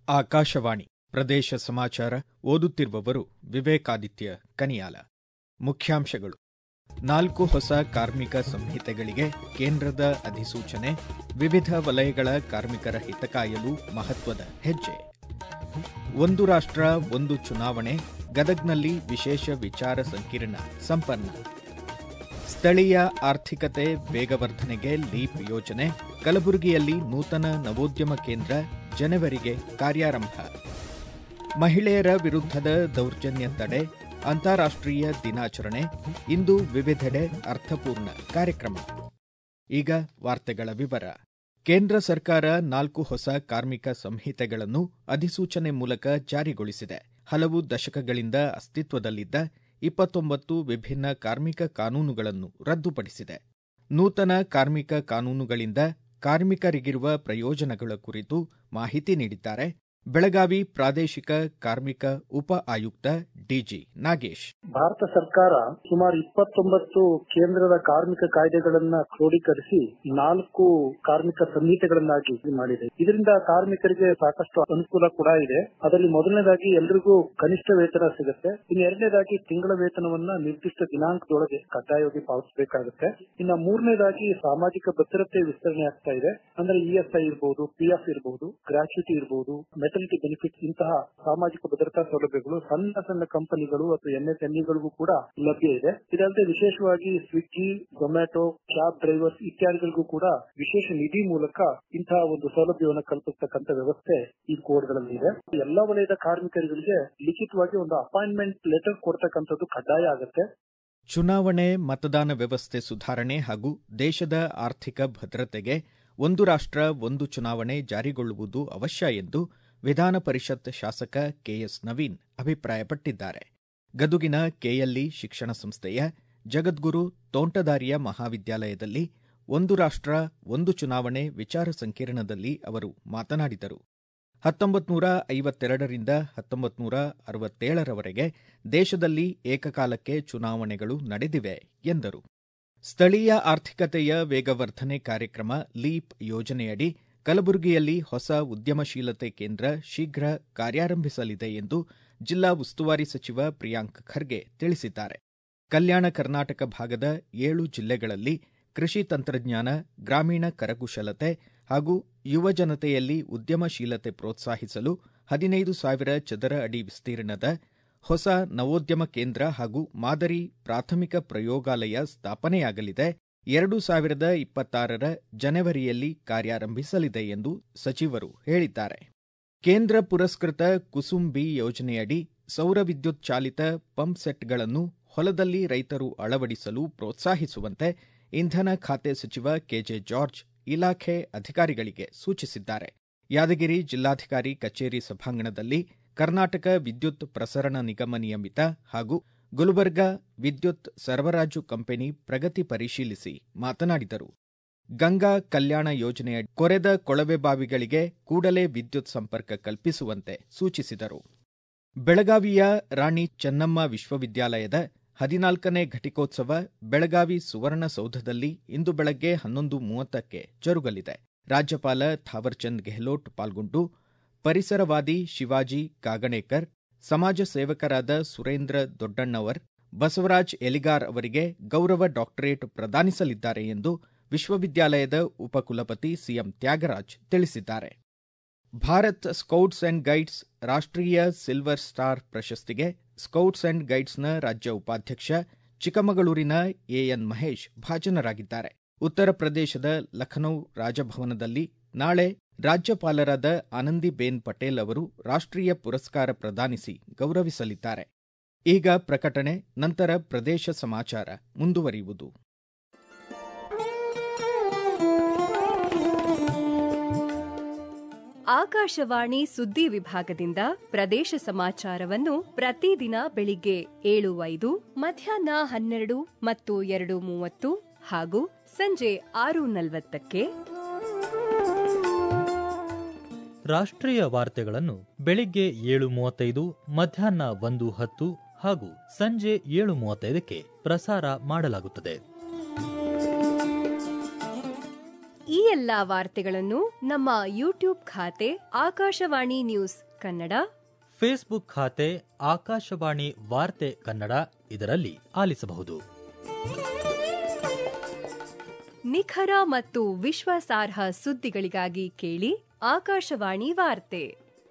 ಆಕಾಶವಾಣಿ ಪ್ರದೇಶ ಸಮಾಚಾರ ಓದುತ್ತಿರುವವರು ವಿವೇಕಾದಿತ್ಯ ಕನಿಯಾಲ ಮುಖ್ಯಾಂಶಗಳು ನಾಲ್ಕು ಹೊಸ ಕಾರ್ಮಿಕ ಸಂಹಿತೆಗಳಿಗೆ ಕೇಂದ್ರದ ಅಧಿಸೂಚನೆ ವಿವಿಧ ವಲಯಗಳ ಕಾರ್ಮಿಕರ ಹಿತ ಕಾಯಲು ಮಹತ್ವದ ಹೆಜ್ಜೆ ಒಂದು ರಾಷ್ಟ್ರ ಒಂದು ಚುನಾವಣೆ ಗದಗ್ನಲ್ಲಿ ವಿಶೇಷ ವಿಚಾರ ಸಂಕಿರಣ ಸಂಪನ್ನ ಸ್ಥಳೀಯ ಆರ್ಥಿಕತೆ ವೇಗವರ್ಧನೆಗೆ ಲೀಪ್ ಯೋಜನೆ ಕಲಬುರಗಿಯಲ್ಲಿ ನೂತನ ನವೋದ್ಯಮ ಕೇಂದ್ರ ಜನವರಿಗೆ ಕಾರ್ಯಾರಂಭ ಮಹಿಳೆಯರ ವಿರುದ್ಧದ ದೌರ್ಜನ್ಯ ತಡೆ ಅಂತಾರಾಷ್ಟ್ರೀಯ ದಿನಾಚರಣೆ ಇಂದು ವಿವಿಧೆಡೆ ಅರ್ಥಪೂರ್ಣ ಕಾರ್ಯಕ್ರಮ ಈಗ ವಾರ್ತೆಗಳ ವಿವರ ಕೇಂದ್ರ ಸರ್ಕಾರ ನಾಲ್ಕು ಹೊಸ ಕಾರ್ಮಿಕ ಸಂಹಿತೆಗಳನ್ನು ಅಧಿಸೂಚನೆ ಮೂಲಕ ಜಾರಿಗೊಳಿಸಿದೆ ಹಲವು ದಶಕಗಳಿಂದ ಅಸ್ತಿತ್ವದಲ್ಲಿದ್ದ ಇಪ್ಪತ್ತೊಂಬತ್ತು ವಿಭಿನ್ನ ಕಾರ್ಮಿಕ ಕಾನೂನುಗಳನ್ನು ರದ್ದುಪಡಿಸಿದೆ ನೂತನ ಕಾರ್ಮಿಕ ಕಾನೂನುಗಳಿಂದ ಕಾರ್ಮಿಕರಿಗಿರುವ ಪ್ರಯೋಜನಗಳ ಕುರಿತು ಮಾಹಿತಿ ನೀಡಿದ್ದಾರೆ ಬೆಳಗಾವಿ ಪ್ರಾದೇಶಿಕ ಕಾರ್ಮಿಕ ಉಪ ಆಯುಕ್ತ ಡಿಜಿ ನಾಗೇಶ್ ಭಾರತ ಸರ್ಕಾರ ಸುಮಾರು ಇಪ್ಪತ್ತೊಂಬತ್ತು ಕೇಂದ್ರದ ಕಾರ್ಮಿಕ ಕಾಯ್ದೆಗಳನ್ನ ಕ್ರೋಢೀಕರಿಸಿ ನಾಲ್ಕು ಕಾರ್ಮಿಕ ಸಂಹಿತೆಗಳನ್ನಾಗಿ ಮಾಡಿದೆ ಇದರಿಂದ ಕಾರ್ಮಿಕರಿಗೆ ಸಾಕಷ್ಟು ಅನುಕೂಲ ಕೂಡ ಇದೆ ಅದರಲ್ಲಿ ಮೊದಲನೇದಾಗಿ ಎಲ್ರಿಗೂ ಕನಿಷ್ಠ ವೇತನ ಸಿಗುತ್ತೆ ಇನ್ನು ಎರಡನೇದಾಗಿ ತಿಂಗಳ ವೇತನವನ್ನ ನಿರ್ದಿಷ್ಟ ದಿನಾಂಕದೊಳಗೆ ಕಡ್ಡಾಯವಾಗಿ ಪಾವತಿಸಬೇಕಾಗುತ್ತೆ ಇನ್ನು ಮೂರನೇದಾಗಿ ಸಾಮಾಜಿಕ ಭದ್ರತೆ ವಿಸ್ತರಣೆ ಆಗ್ತಾ ಇದೆ ಅಂದ್ರೆ ಇಎಸ್ಐ ಇರಬಹುದು ಪಿಎಫ್ ಇರಬಹುದು ಗ್ರಾಚ್ಯುಟಿ ಇರಬಹುದು ಮೆಟರ್ನಿಟಿ ಬೆನಿಫಿಟ್ ಇಂತಹ ಸಾಮಾಜಿಕ ಭದ್ರತಾ ಸೌಲಭ್ಯಗಳು ಸಣ್ಣ ಸಣ್ಣ ಕಂಪನಿಗಳು ಅಥವಾ ಎಂಎಸ್ಎಂಇಗಳಿಗೂ ಕೂಡ ಲಭ್ಯ ಇದೆ ಇದಲ್ಲದೆ ವಿಶೇಷವಾಗಿ ಸ್ವಿಗ್ಗಿ ಝೊಮ್ಯಾಟೊ ಕ್ಯಾಬ್ ಡ್ರೈವರ್ಸ್ ಇತ್ಯಾದಿಗಳಿಗೂ ಕೂಡ ವಿಶೇಷ ನಿಧಿ ಮೂಲಕ ಇಂತಹ ಒಂದು ಸೌಲಭ್ಯವನ್ನು ಕಲ್ಪಿಸತಕ್ಕಂತ ವ್ಯವಸ್ಥೆ ಈ ಕೋಡ್ಗಳಲ್ಲಿ ಇದೆ ಎಲ್ಲಾ ವಲಯದ ಕಾರ್ಮಿಕರಿಗೆ ಲಿಖಿತವಾಗಿ ಒಂದು ಅಪಾಯಿಂಟ್ಮೆಂಟ್ ಲೆಟರ್ ಕೊಡ್ತಕ್ಕಂಥದ್ದು ಕಡ್ಡಾಯ ಆಗುತ್ತೆ ಚುನಾವಣೆ ಮತದಾನ ವ್ಯವಸ್ಥೆ ಸುಧಾರಣೆ ಹಾಗೂ ದೇಶದ ಆರ್ಥಿಕ ಭದ್ರತೆಗೆ ಒಂದು ರಾಷ್ಟ್ರ ಒಂದು ಚುನಾವಣೆ ಜಾರಿಗೊಳ್ಳುವುದು ಅವಶ್ಯ ಎಂದು ವಿಧಾನ ಪರಿಷತ್ ಶಾಸಕ ಕೆಎಸ್ ನವೀನ್ ಅಭಿಪ್ರಾಯಪಟ್ಟಿದ್ದಾರೆ ಗದುಗಿನ ಕೆಎಲ್ಇ ಶಿಕ್ಷಣ ಸಂಸ್ಥೆಯ ಜಗದ್ಗುರು ತೋಂಟದಾರ್ಯ ಮಹಾವಿದ್ಯಾಲಯದಲ್ಲಿ ಒಂದು ರಾಷ್ಟ್ರ ಒಂದು ಚುನಾವಣೆ ವಿಚಾರ ಸಂಕಿರಣದಲ್ಲಿ ಅವರು ಮಾತನಾಡಿದರು ಹತ್ತೊಂಬತ್ತು ನೂರ ಐವತ್ತೆರಡರಿಂದ ಹತ್ತೊಂಬತ್ತು ನೂರ ಅರವತ್ತೇಳರವರೆಗೆ ದೇಶದಲ್ಲಿ ಏಕಕಾಲಕ್ಕೆ ಚುನಾವಣೆಗಳು ನಡೆದಿವೆ ಎಂದರು ಸ್ಥಳೀಯ ಆರ್ಥಿಕತೆಯ ವೇಗವರ್ಧನೆ ಕಾರ್ಯಕ್ರಮ ಲೀಪ್ ಯೋಜನೆಯಡಿ ಕಲಬುರಗಿಯಲ್ಲಿ ಹೊಸ ಉದ್ಯಮಶೀಲತೆ ಕೇಂದ್ರ ಶೀಘ್ರ ಕಾರ್ಯಾರಂಭಿಸಲಿದೆ ಎಂದು ಜಿಲ್ಲಾ ಉಸ್ತುವಾರಿ ಸಚಿವ ಪ್ರಿಯಾಂಕ್ ಖರ್ಗೆ ತಿಳಿಸಿದ್ದಾರೆ ಕಲ್ಯಾಣ ಕರ್ನಾಟಕ ಭಾಗದ ಏಳು ಜಿಲ್ಲೆಗಳಲ್ಲಿ ಕೃಷಿ ತಂತ್ರಜ್ಞಾನ ಗ್ರಾಮೀಣ ಕರಕುಶಲತೆ ಹಾಗೂ ಯುವಜನತೆಯಲ್ಲಿ ಉದ್ಯಮಶೀಲತೆ ಪ್ರೋತ್ಸಾಹಿಸಲು ಹದಿನೈದು ಸಾವಿರ ಚದರ ಅಡಿ ವಿಸ್ತೀರ್ಣದ ಹೊಸ ನವೋದ್ಯಮ ಕೇಂದ್ರ ಹಾಗೂ ಮಾದರಿ ಪ್ರಾಥಮಿಕ ಪ್ರಯೋಗಾಲಯ ಸ್ಥಾಪನೆಯಾಗಲಿದೆ ಎರಡು ಸಾವಿರದ ಇಪ್ಪತ್ತಾರರ ಜನವರಿಯಲ್ಲಿ ಕಾರ್ಯಾರಂಭಿಸಲಿದೆ ಎಂದು ಸಚಿವರು ಹೇಳಿದ್ದಾರೆ ಕೇಂದ್ರ ಪುರಸ್ಕೃತ ಕುಸುಮ್ ಬಿ ಯೋಜನೆಯಡಿ ಸೌರ ವಿದ್ಯುತ್ ಚಾಲಿತ ಪಂಪ್ ಸೆಟ್ಗಳನ್ನು ಹೊಲದಲ್ಲಿ ರೈತರು ಅಳವಡಿಸಲು ಪ್ರೋತ್ಸಾಹಿಸುವಂತೆ ಇಂಧನ ಖಾತೆ ಸಚಿವ ಕೆಜೆ ಜಾರ್ಜ್ ಇಲಾಖೆ ಅಧಿಕಾರಿಗಳಿಗೆ ಸೂಚಿಸಿದ್ದಾರೆ ಯಾದಗಿರಿ ಜಿಲ್ಲಾಧಿಕಾರಿ ಕಚೇರಿ ಸಭಾಂಗಣದಲ್ಲಿ ಕರ್ನಾಟಕ ವಿದ್ಯುತ್ ಪ್ರಸರಣ ನಿಗಮ ನಿಯಮಿತ ಹಾಗೂ ಗುಲ್ಬರ್ಗಾ ವಿದ್ಯುತ್ ಸರಬರಾಜು ಕಂಪನಿ ಪ್ರಗತಿ ಪರಿಶೀಲಿಸಿ ಮಾತನಾಡಿದರು ಗಂಗಾ ಕಲ್ಯಾಣ ಯೋಜನೆಯ ಕೊರೆದ ಕೊಳವೆ ಬಾವಿಗಳಿಗೆ ಕೂಡಲೇ ವಿದ್ಯುತ್ ಸಂಪರ್ಕ ಕಲ್ಪಿಸುವಂತೆ ಸೂಚಿಸಿದರು ಬೆಳಗಾವಿಯ ರಾಣಿ ಚೆನ್ನಮ್ಮ ವಿಶ್ವವಿದ್ಯಾಲಯದ ಹದಿನಾಲ್ಕನೇ ಘಟಿಕೋತ್ಸವ ಬೆಳಗಾವಿ ಸುವರ್ಣಸೌಧದಲ್ಲಿ ಇಂದು ಬೆಳಗ್ಗೆ ಹನ್ನೊಂದು ಮೂವತ್ತಕ್ಕೆ ಜರುಗಲಿದೆ ರಾಜ್ಯಪಾಲ ಥಾವರ್ಚಂದ್ ಗೆಹ್ಲೋಟ್ ಪಾಲ್ಗೊಂಡು ಪರಿಸರವಾದಿ ಶಿವಾಜಿ ಕಾಗಣೇಕರ್ ಸಮಾಜ ಸೇವಕರಾದ ಸುರೇಂದ್ರ ದೊಡ್ಡಣ್ಣವರ್ ಬಸವರಾಜ್ ಎಲಿಗಾರ್ ಅವರಿಗೆ ಗೌರವ ಡಾಕ್ಟರೇಟ್ ಪ್ರದಾನಿಸಲಿದ್ದಾರೆ ಎಂದು ವಿಶ್ವವಿದ್ಯಾಲಯದ ಉಪಕುಲಪತಿ ಸಿಎಂ ತ್ಯಾಗರಾಜ್ ತಿಳಿಸಿದ್ದಾರೆ ಭಾರತ್ ಸ್ಕೌಟ್ಸ್ ಅಂಡ್ ಗೈಡ್ಸ್ ರಾಷ್ಟ್ರೀಯ ಸಿಲ್ವರ್ ಸ್ಟಾರ್ ಪ್ರಶಸ್ತಿಗೆ ಸ್ಕೌಟ್ಸ್ ಅಂಡ್ ಗೈಡ್ಸ್ನ ರಾಜ್ಯ ಉಪಾಧ್ಯಕ್ಷ ಚಿಕ್ಕಮಗಳೂರಿನ ಎಎನ್ ಮಹೇಶ್ ಭಾಜನರಾಗಿದ್ದಾರೆ ಉತ್ತರ ಪ್ರದೇಶದ ಲಖನೌ ರಾಜಭವನದಲ್ಲಿ ನಾಳೆ ರಾಜ್ಯಪಾಲರಾದ ಆನಂದಿಬೇನ್ ಪಟೇಲ್ ಅವರು ರಾಷ್ಟ್ರೀಯ ಪುರಸ್ಕಾರ ಪ್ರದಾನಿಸಿ ಗೌರವಿಸಲಿದ್ದಾರೆ ಈಗ ಪ್ರಕಟಣೆ ನಂತರ ಪ್ರದೇಶ ಸಮಾಚಾರ ಮುಂದುವರಿಯುವುದು ಆಕಾಶವಾಣಿ ಸುದ್ದಿ ವಿಭಾಗದಿಂದ ಪ್ರದೇಶ ಸಮಾಚಾರವನ್ನು ಪ್ರತಿದಿನ ಬೆಳಿಗ್ಗೆ ಏಳು ಐದು ಮಧ್ಯಾಹ್ನ ಹನ್ನೆರಡು ಮತ್ತು ಎರಡು ಮೂವತ್ತು ಹಾಗೂ ಸಂಜೆ ಆರು ನಲವತ್ತಕ್ಕೆ ರಾಷ್ಟ್ರೀಯ ವಾರ್ತೆಗಳನ್ನು ಬೆಳಿಗ್ಗೆ ಏಳು ಮೂವತ್ತೈದು ಮಧ್ಯಾಹ್ನ ಒಂದು ಹತ್ತು ಹಾಗೂ ಸಂಜೆ ಏಳು ಮೂವತ್ತೈದಕ್ಕೆ ಪ್ರಸಾರ ಮಾಡಲಾಗುತ್ತದೆ ಈ ಎಲ್ಲಾ ವಾರ್ತೆಗಳನ್ನು ನಮ್ಮ ಯೂಟ್ಯೂಬ್ ಖಾತೆ ಆಕಾಶವಾಣಿ ನ್ಯೂಸ್ ಕನ್ನಡ ಫೇಸ್ಬುಕ್ ಖಾತೆ ಆಕಾಶವಾಣಿ ವಾರ್ತೆ ಕನ್ನಡ ಇದರಲ್ಲಿ ಆಲಿಸಬಹುದು ನಿಖರ ಮತ್ತು ವಿಶ್ವಾಸಾರ್ಹ ಸುದ್ದಿಗಳಿಗಾಗಿ ಕೇಳಿ ಆಕಾಶವಾಣಿ ವಾರ್ತೆ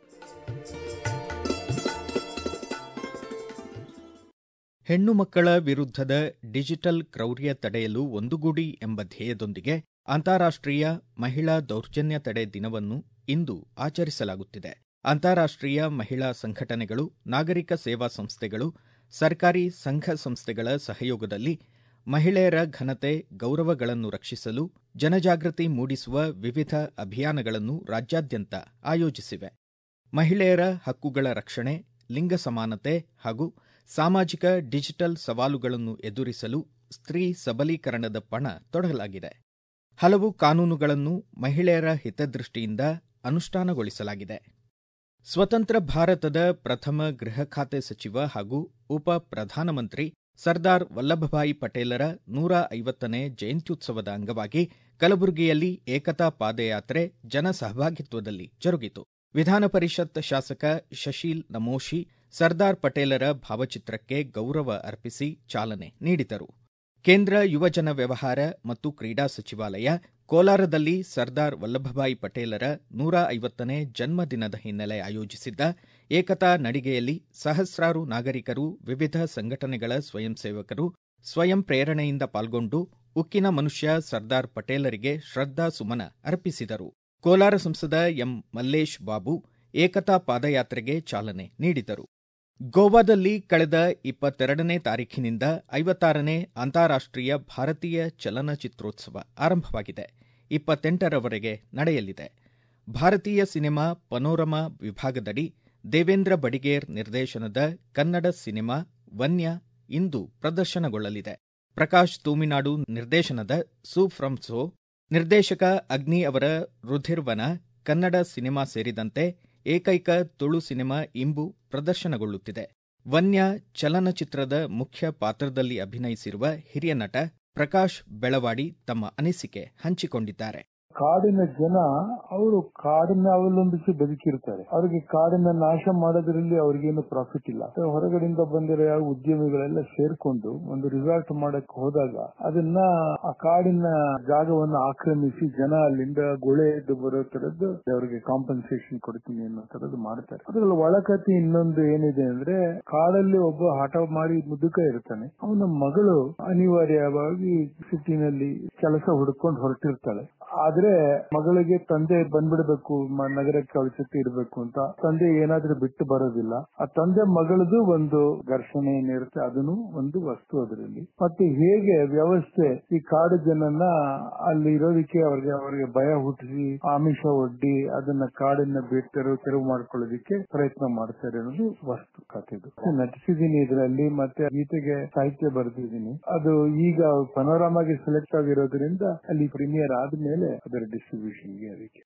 ಹೆಣ್ಣು ಮಕ್ಕಳ ವಿರುದ್ಧದ ಡಿಜಿಟಲ್ ಕ್ರೌರ್ಯ ತಡೆಯಲು ಒಂದುಗೂಡಿ ಎಂಬ ಧ್ಯೇಯದೊಂದಿಗೆ ಅಂತಾರಾಷ್ಟ್ರೀಯ ಮಹಿಳಾ ದೌರ್ಜನ್ಯ ತಡೆ ದಿನವನ್ನು ಇಂದು ಆಚರಿಸಲಾಗುತ್ತಿದೆ ಅಂತಾರಾಷ್ಟ್ರೀಯ ಮಹಿಳಾ ಸಂಘಟನೆಗಳು ನಾಗರಿಕ ಸೇವಾ ಸಂಸ್ಥೆಗಳು ಸರ್ಕಾರಿ ಸಂಘ ಸಂಸ್ಥೆಗಳ ಸಹಯೋಗದಲ್ಲಿ ಮಹಿಳೆಯರ ಘನತೆ ಗೌರವಗಳನ್ನು ರಕ್ಷಿಸಲು ಜನಜಾಗೃತಿ ಮೂಡಿಸುವ ವಿವಿಧ ಅಭಿಯಾನಗಳನ್ನು ರಾಜ್ಯಾದ್ಯಂತ ಆಯೋಜಿಸಿವೆ ಮಹಿಳೆಯರ ಹಕ್ಕುಗಳ ರಕ್ಷಣೆ ಲಿಂಗ ಸಮಾನತೆ ಹಾಗೂ ಸಾಮಾಜಿಕ ಡಿಜಿಟಲ್ ಸವಾಲುಗಳನ್ನು ಎದುರಿಸಲು ಸ್ತ್ರೀ ಸಬಲೀಕರಣದ ಪಣ ತೊಡಲಾಗಿದೆ ಹಲವು ಕಾನೂನುಗಳನ್ನು ಮಹಿಳೆಯರ ಹಿತದೃಷ್ಟಿಯಿಂದ ಅನುಷ್ಠಾನಗೊಳಿಸಲಾಗಿದೆ ಸ್ವತಂತ್ರ ಭಾರತದ ಪ್ರಥಮ ಗೃಹ ಖಾತೆ ಸಚಿವ ಹಾಗೂ ಉಪ ಪ್ರಧಾನಮಂತ್ರಿ ಸರ್ದಾರ್ ವಲ್ಲಭಭಾಯಿ ಪಟೇಲರ ನೂರ ಐವತ್ತನೇ ಜಯಂತ್ಯುತ್ಸವದ ಅಂಗವಾಗಿ ಕಲಬುರಗಿಯಲ್ಲಿ ಏಕತಾ ಪಾದಯಾತ್ರೆ ಜನಸಹಭಾಗಿತ್ವದಲ್ಲಿ ಜರುಗಿತು ವಿಧಾನ ಪರಿಷತ್ ಶಾಸಕ ಶಶೀಲ್ ನಮೋಶಿ ಸರ್ದಾರ್ ಪಟೇಲರ ಭಾವಚಿತ್ರಕ್ಕೆ ಗೌರವ ಅರ್ಪಿಸಿ ಚಾಲನೆ ನೀಡಿದರು ಕೇಂದ್ರ ಯುವಜನ ವ್ಯವಹಾರ ಮತ್ತು ಕ್ರೀಡಾ ಸಚಿವಾಲಯ ಕೋಲಾರದಲ್ಲಿ ಸರ್ದಾರ್ ವಲ್ಲಭಭಾಯಿ ಪಟೇಲರ ನೂರ ಐವತ್ತನೇ ಜನ್ಮದಿನದ ಹಿನ್ನೆಲೆ ಆಯೋಜಿಸಿದ್ದ ಏಕತಾ ನಡಿಗೆಯಲ್ಲಿ ಸಹಸ್ರಾರು ನಾಗರಿಕರು ವಿವಿಧ ಸಂಘಟನೆಗಳ ಸ್ವಯಂ ಸೇವಕರು ಸ್ವಯಂ ಪ್ರೇರಣೆಯಿಂದ ಪಾಲ್ಗೊಂಡು ಉಕ್ಕಿನ ಮನುಷ್ಯ ಸರ್ದಾರ್ ಪಟೇಲರಿಗೆ ಶ್ರದ್ಧಾ ಸುಮನ ಅರ್ಪಿಸಿದರು ಕೋಲಾರ ಸಂಸದ ಎಂ ಮಲ್ಲೇಶ್ ಬಾಬು ಏಕತಾ ಪಾದಯಾತ್ರೆಗೆ ಚಾಲನೆ ನೀಡಿದರು ಗೋವಾದಲ್ಲಿ ಕಳೆದ ಇಪ್ಪತ್ತೆರಡನೇ ತಾರೀಖಿನಿಂದ ಐವತ್ತಾರನೇ ಅಂತಾರಾಷ್ಟ್ರೀಯ ಭಾರತೀಯ ಚಲನಚಿತ್ರೋತ್ಸವ ಆರಂಭವಾಗಿದೆ ಇಪ್ಪತ್ತೆಂಟರವರೆಗೆ ನಡೆಯಲಿದೆ ಭಾರತೀಯ ಸಿನಿಮಾ ಪನೋರಮಾ ವಿಭಾಗದಡಿ ದೇವೇಂದ್ರ ಬಡಿಗೇರ್ ನಿರ್ದೇಶನದ ಕನ್ನಡ ಸಿನಿಮಾ ವನ್ಯ ಇಂದು ಪ್ರದರ್ಶನಗೊಳ್ಳಲಿದೆ ಪ್ರಕಾಶ್ ತೂಮಿನಾಡು ನಿರ್ದೇಶನದ ಸೂ ಫ್ರಮ್ ಸೋ ನಿರ್ದೇಶಕ ಅಗ್ನಿ ಅವರ ರುಧಿರ್ವನ ಕನ್ನಡ ಸಿನಿಮಾ ಸೇರಿದಂತೆ ಏಕೈಕ ತುಳು ಸಿನಿಮಾ ಇಂಬು ಪ್ರದರ್ಶನಗೊಳ್ಳುತ್ತಿದೆ ವನ್ಯ ಚಲನಚಿತ್ರದ ಮುಖ್ಯ ಪಾತ್ರದಲ್ಲಿ ಅಭಿನಯಿಸಿರುವ ಹಿರಿಯ ನಟ ಪ್ರಕಾಶ್ ಬೆಳವಾಡಿ ತಮ್ಮ ಅನಿಸಿಕೆ ಹಂಚಿಕೊಂಡಿದ್ದಾರೆ ಕಾಡಿನ ಜನ ಅವರು ಕಾಡನ್ನ ಅವಲಂಬಿಸಿ ಬದುಕಿರ್ತಾರೆ ಅವ್ರಿಗೆ ಕಾಡನ್ನ ನಾಶ ಮಾಡೋದ್ರಲ್ಲಿ ಅವ್ರಿಗೇನು ಪ್ರಾಫಿಟ್ ಇಲ್ಲ ಹೊರಗಡೆಯಿಂದ ಬಂದಿರೋ ಯಾವ ಉದ್ಯಮಿಗಳೆಲ್ಲ ಸೇರ್ಕೊಂಡು ಒಂದು ರಿಸಾರ್ಟ್ ಮಾಡಕ್ ಹೋದಾಗ ಅದನ್ನ ಆ ಕಾಡಿನ ಜಾಗವನ್ನು ಆಕ್ರಮಿಸಿ ಜನ ಅಲ್ಲಿಂದ ಗೊಳೆ ಎದ್ದು ಬರೋ ತರದ್ದು ಅವ್ರಿಗೆ ಕಾಂಪನ್ಸೇಷನ್ ಕೊಡ್ತೀನಿ ಅನ್ನೋ ತರದ್ದು ಮಾಡ್ತಾರೆ ಅದ್ರಲ್ಲಿ ಒಳಕತಿ ಇನ್ನೊಂದು ಏನಿದೆ ಅಂದ್ರೆ ಕಾಡಲ್ಲಿ ಒಬ್ಬ ಹಠ ಮಾಡಿ ಮುದುಕ ಇರ್ತಾನೆ ಅವನ ಮಗಳು ಅನಿವಾರ್ಯವಾಗಿ ಸಿಟಿನಲ್ಲಿ ಕೆಲಸ ಹುಡ್ಕೊಂಡು ಹೊರಟಿರ್ತಾಳೆ ಆದ್ರೆ ಮಗಳಿಗೆ ತಂದೆ ಬಂದ್ಬಿಡ್ಬೇಕು ಮ- ನಗರಕ್ಕೆ ಅವಶ್ಯಕತೆ ಇರಬೇಕು ಅಂತ ತಂದೆ ಏನಾದ್ರೂ ಬಿಟ್ಟು ಬರೋದಿಲ್ಲ ಆ ತಂದೆ ಮಗಳದು ಒಂದು ಘರ್ಷಣೆ ಏನಿರುತ್ತೆ ಅದನ್ನು ಒಂದು ವಸ್ತು ಅದರಲ್ಲಿ ಮತ್ತೆ ಹೇಗೆ ವ್ಯವಸ್ಥೆ ಈ ಕಾಡು ಜನನ್ನ ಅಲ್ಲಿ ಇರೋದಕ್ಕೆ ಅವ್ರಿಗೆ ಅವ್ರಿಗೆ ಭಯ ಹುಟ್ಟಿಸಿ ಆಮಿಷ ಒಡ್ಡಿ ಅದನ್ನ ಕಾಡನ್ನ ಬಿಟ್ಟರು ತೆರವು ಮಾಡ್ಕೊಳ್ಳೋದಕ್ಕೆ ಪ್ರಯತ್ನ ಮಾಡ್ತಾರೆ ಅನ್ನೋದು ವಸ್ತು ಕಥೆದು ನಟಿಸಿದೀನಿ ಇದರಲ್ಲಿ ಮತ್ತೆ ಗೀತೆಗೆ ಸಾಹಿತ್ಯ ಬರೆದಿದ್ದೀನಿ ಅದು ಈಗ ಪನೋರಾಮಾಗೆ ಸೆಲೆಕ್ಟ್ ಆಗಿರೋದ್ರಿಂದ ಅಲ್ಲಿ ಪ್ರೀಮಿಯರ್ ಆದ್ಮೇಲೆ ಅದರ ಡಿಸ್ಟ್ರಿಬ್ಯೂಷನ್ಗೆ ಅದಕ್ಕೆ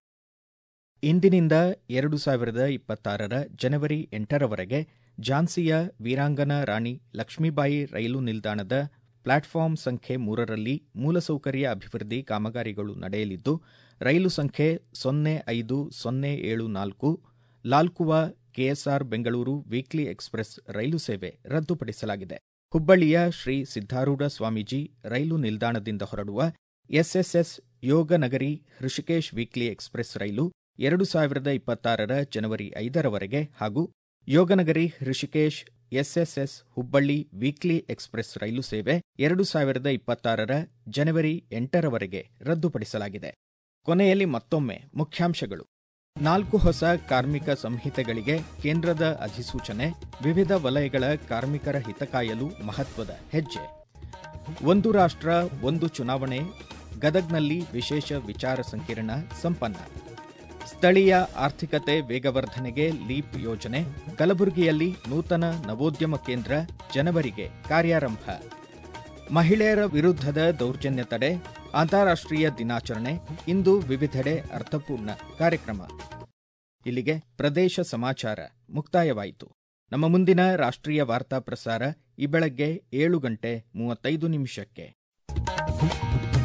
ಇಂದಿನಿಂದ ಎರಡು ಸಾವಿರದ ಇಪ್ಪತ್ತಾರರ ಜನವರಿ ಎಂಟರವರೆಗೆ ಝಾನ್ಸಿಯ ವೀರಾಂಗನಾ ರಾಣಿ ಲಕ್ಷ್ಮೀಬಾಯಿ ರೈಲು ನಿಲ್ದಾಣದ ಪ್ಲಾಟ್ಫಾರ್ಮ್ ಸಂಖ್ಯೆ ಮೂರರಲ್ಲಿ ಮೂಲಸೌಕರ್ಯ ಅಭಿವೃದ್ಧಿ ಕಾಮಗಾರಿಗಳು ನಡೆಯಲಿದ್ದು ರೈಲು ಸಂಖ್ಯೆ ಸೊನ್ನೆ ಐದು ಸೊನ್ನೆ ಏಳು ನಾಲ್ಕು Lalkuan KSR Bengaluru weekly express ರೈಲು ಸೇವೆ ರದ್ದುಪಡಿಸಲಾಗಿದೆ ಹುಬ್ಬಳ್ಳಿಯ ಶ್ರೀ ಸಿದ್ದಾರೂಢ ಸ್ವಾಮೀಜಿ ರೈಲು ನಿಲ್ದಾಣದಿಂದ ಹೊರಡುವ ಎಸ್ಎಸ್ಎಸ್ ಯೋಗ ನಗರಿ ಹೃಷಿಕೇಶ್ ವೀಕ್ಲಿ ಎಕ್ಸ್ಪ್ರೆಸ್ ರೈಲು ಎರಡು ಸಾವಿರದ ಇಪ್ಪತ್ತಾರರ ಜನವರಿ ಐದರವರೆಗೆ ಹಾಗೂ Yoganagari Hrishikesh SSS Hubballi weekly express ರೈಲು ಸೇವೆ ಎರಡು ಸಾವಿರದ ಇಪ್ಪತ್ತಾರರ ಜನವರಿ ಎಂಟರವರೆಗೆ ರದ್ದುಪಡಿಸಲಾಗಿದೆ ಕೊನೆಯಲ್ಲಿ ಮತ್ತೊಮ್ಮೆ ಮುಖ್ಯಾಂಶಗಳು ನಾಲ್ಕು ಹೊಸ ಕಾರ್ಮಿಕ ಸಂಹಿತೆಗಳಿಗೆ ಕೇಂದ್ರದ ಅಧಿಸೂಚನೆ ವಿವಿಧ ವಲಯಗಳ ಕಾರ್ಮಿಕರ ಹಿತ ಕಾಯಲು ಮಹತ್ವದ ಹೆಜ್ಜೆ ಒಂದು ರಾಷ್ಟ್ರ ಒಂದು ಚುನಾವಣೆ ಗದಗ್ನಲ್ಲಿ ವಿಶೇಷ ವಿಚಾರ ಸಂಕಿರಣ ಸಂಪನ್ನ ಸ್ಥಳೀಯ ಆರ್ಥಿಕತೆ ವೇಗವರ್ಧನೆಗೆ ಲೀಪ್ ಯೋಜನೆ ಕಲಬುರಗಿಯಲ್ಲಿ ನೂತನ ನವೋದ್ಯಮ ಕೇಂದ್ರ ಜನವರಿಗೆ ಕಾರ್ಯಾರಂಭ ಮಹಿಳೆಯರ ವಿರುದ್ಧದ ದೌರ್ಜನ್ಯ ತಡೆ ಅಂತಾರಾಷ್ಟ್ರೀಯ ದಿನಾಚರಣೆ ಇಂದು ವಿವಿಧೆಡೆ ಅರ್ಥಪೂರ್ಣ ಕಾರ್ಯಕ್ರಮ ಇಲ್ಲಿಗೆ ಪ್ರದೇಶ ಸಮಾಚಾರ ಮುಕ್ತಾಯವಾಯಿತು ನಮ್ಮ ಮುಂದಿನ ರಾಷ್ಟ್ರೀಯ ವಾರ್ತಾ ಪ್ರಸಾರ ಈ ಬೆಳಗ್ಗೆ ಏಳು ಗಂಟೆ ಮೂವತ್ತೈದು ನಿಮಿಷಕ್ಕೆ